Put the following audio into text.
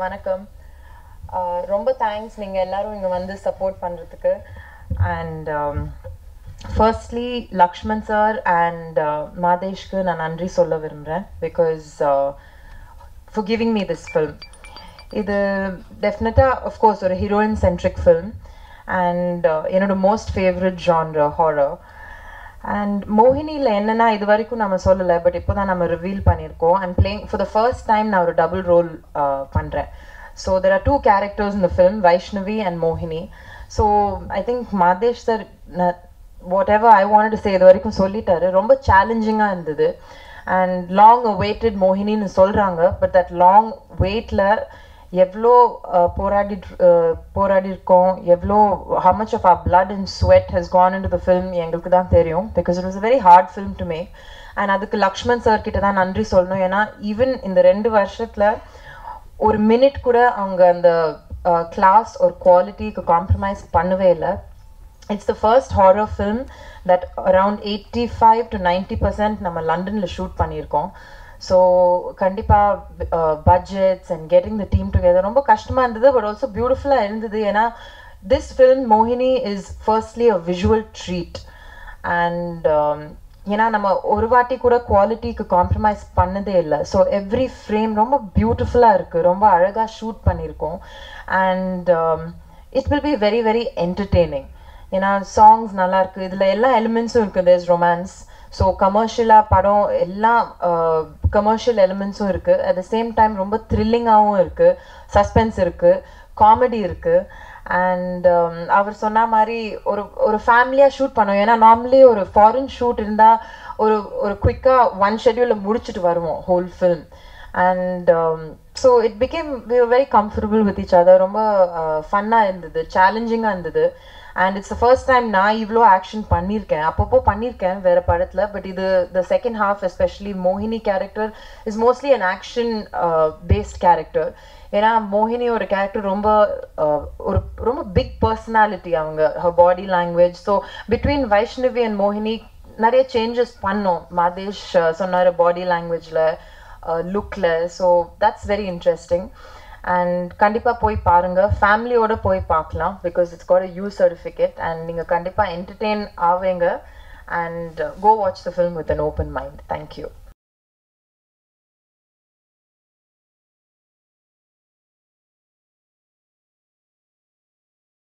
வணக்கம் Uh, ரொம்ப thanks நீங்கள் எல்லாரும் இங்கே வந்து சப்போர்ட் பண்ணுறதுக்கு and firstly Lakshman sir and மாதேஷ்க்கு நான் நன்றி சொல்ல விரும்புகிறேன் because for giving me this film இது டெஃபினட்டாக அஃப்கோர்ஸ் ஒரு ஹீரோயின் சென்ட்ரிக் ஃபில்ம் அண்ட் என்னோட most favourite genre horror and மோகினியில் என்னன்னா இது வரைக்கும் நம்ம சொல்லலை பட் இப்போ தான் நம்ம ரிவீல் பண்ணியிருக்கோம் and playing for the first time நான் ஒரு டபுள் ரோல் பண்ணுறேன் so there are two characters இந்த ஃபிலிம் வைஷ்ணவி அண்ட் மோகினி so I think Madhesh sir whatever I want say இது வரைக்கும் சொல்லிட்டாரு ரொம்ப சேலஞ்சிங்காக இருந்தது அண்ட் லாங் வெயிட்டட் மோகினின்னு சொல்கிறாங்க பட் தட் லாங் வெயிட்டில் எவ்வளோ போராடி போராடி இருக்கோம் எவ்வளோ how much of our blood and sweat has gone into the film எங்களுக்கு தான் தெரியும் because it was a very hard film to make and அதுக்கு லக்ஷ்மண் சார் கிட்ட தான் நன்றி சொல்லணும் ஏன்னா ஈவன் இந்த ரெண்டு வருஷத்தில் ஒரு மினிட் கூட அவங்க அந்த கிளாஸ் ஒரு குவாலிட்டிக்கு காம்ப்ரமைஸ் பண்ணவே இல்லை it's the first horror film that around eighty five to ninety percent நம்ம லண்டனில் ஷூட் பண்ணியிருக்கோம் ஸோ கண்டிப்பாக budgets and getting the team together ரொம்ப கஷ்டமாக இருந்தது பட் ஆல்சோ பியூட்டிஃபுல்லாக இருந்தது ஏன்னா திஸ் ஃபில்ம் மோகினி is firstly a visual treat and ஏன்னா நம்ம ஒரு வாட்டி கூட குவாலிட்டிக்கு காம்ப்ரமைஸ் பண்ணதே இல்லை ஸோ எவ்ரி ஃப்ரேம் ரொம்ப பியூட்டிஃபுல்லாக இருக்குது ரொம்ப அழகாக ஷூட் பண்ணியிருக்கோம் and it will be very very entertaining ஏன்னா சாங்ஸ் நல்லா இருக்கு இதில் எல்லா எலிமெண்ட்ஸும் இருக்குது தேர்ஸ் ரொமான்ஸ் ஸோ கமர்ஷியலாக படம் எல்லா கமர்ஷியல் எலிமெண்ட்ஸும் இருக்குது அட் த சேம் டைம் ரொம்ப த்ரில்லிங்காகவும் இருக்குது சஸ்பென்ஸ் இருக்குது காமெடி இருக்குது அண்ட் அவர் சொன்ன மாதிரி ஒரு ஒரு ஃபேமிலியாக ஷூட் பண்ணோம் ஏன்னா நார்மலி ஒரு ஃபாரின் ஷூட் இருந்தால் ஒரு ஒரு குயிக்காக ஒன் ஷெட்யூலில் முடிச்சுட்டு வருவோம் whole film and so it became we very comfortable with each other ரொம்ப ஃபன்னாக இருந்தது சேலஞ்சிங்காக இருந்தது அண்ட் இட்ஸ் ஃபர்ஸ்ட் டைம் நான் இவ்வளோ ஆக்ஷன் பண்ணியிருக்கேன் அப்பப்போ பண்ணியிருக்கேன் வேறு படத்தில் பட் இது த செகண்ட் ஹாஃப் எஸ்பெஷலி மோகினி character is mostly an action paste character ஏன்னா மோகினி ஒரு கேரக்டர் ரொம்ப ஒரு ரொம்ப பிக் பர்சனாலிட்டி அவங்க her body language so between Vaishnavi and மோகினி நிறைய சேஞ்சஸ் பண்ணோம் மாதேஷ் சொன்னார் பாடி லாங்குவேஜில் லுக்கில் so that's very interesting and கண்டிப்பாக போய் பாருங்கள் ஃபேமிலியோட போய் பார்க்கலாம் because it's God you certificate and நீங்கள் கண்டிப்பாக என்டர்டெயின் ஆவீங்க and go watch the film with an open mind thank you